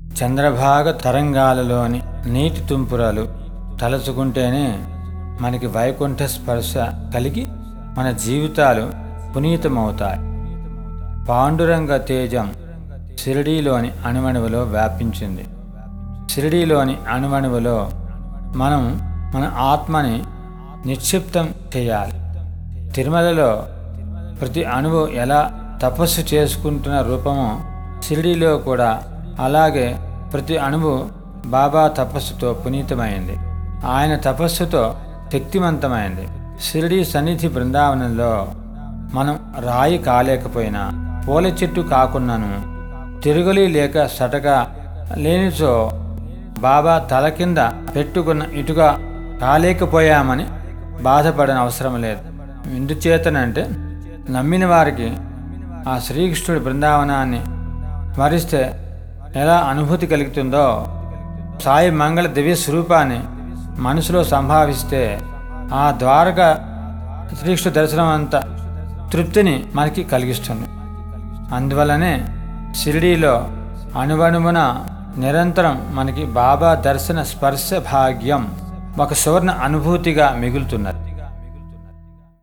చంద్రభాగ తరంగాలలోని నీటి తుంపురలు తలుచుకుంటేనే మనకి వైకుంఠ స్పర్శ కలిగి మన జీవితాలు పునీతమవుతాయి పాండురంగ తేజం షిరిడీలోని అణువణువులో వ్యాపించింది షిరిడీలోని అణువణువులో మనం మన ఆత్మని నిక్షిప్తం చేయాలి తిరుమలలో ప్రతి అణువు ఎలా తపస్సు చేసుకుంటున్న రూపమో షిరిడీలో కూడా అలాగే ప్రతి అణువు బాబా తపస్సుతో పునీతమైంది ఆయన తపస్సుతో శక్తివంతమైంది షిరిడి సన్నిధి బృందావనంలో మనం రాయి కాలేకపోయినా పూల చెట్టు కాకున్నాను తిరుగులి లేక సటగా లేనిచో బాబా తల కింద పెట్టుకున్న ఇటుక కాలేకపోయామని బాధపడని అవసరం లేదు ఎందుచేతనంటే నమ్మిన వారికి ఆ శ్రీకృష్ణుడి బృందావనాన్ని స్మరిస్తే ఎలా అనుభూతి కలుగుతుందో సాయి మంగళ దివ్య స్వరూపాన్ని మనసులో సంభావిస్తే ఆ ద్వారక శ్రీకృష్ణ దర్శనం అంత తృప్తిని మనకి కలిగిస్తుంది అందువల్లనే షిరిడీలో అణువణువున నిరంతరం మనకి బాబా దర్శన స్పర్శ భాగ్యం ఒక సువర్ణ అనుభూతిగా మిగులుతున్నది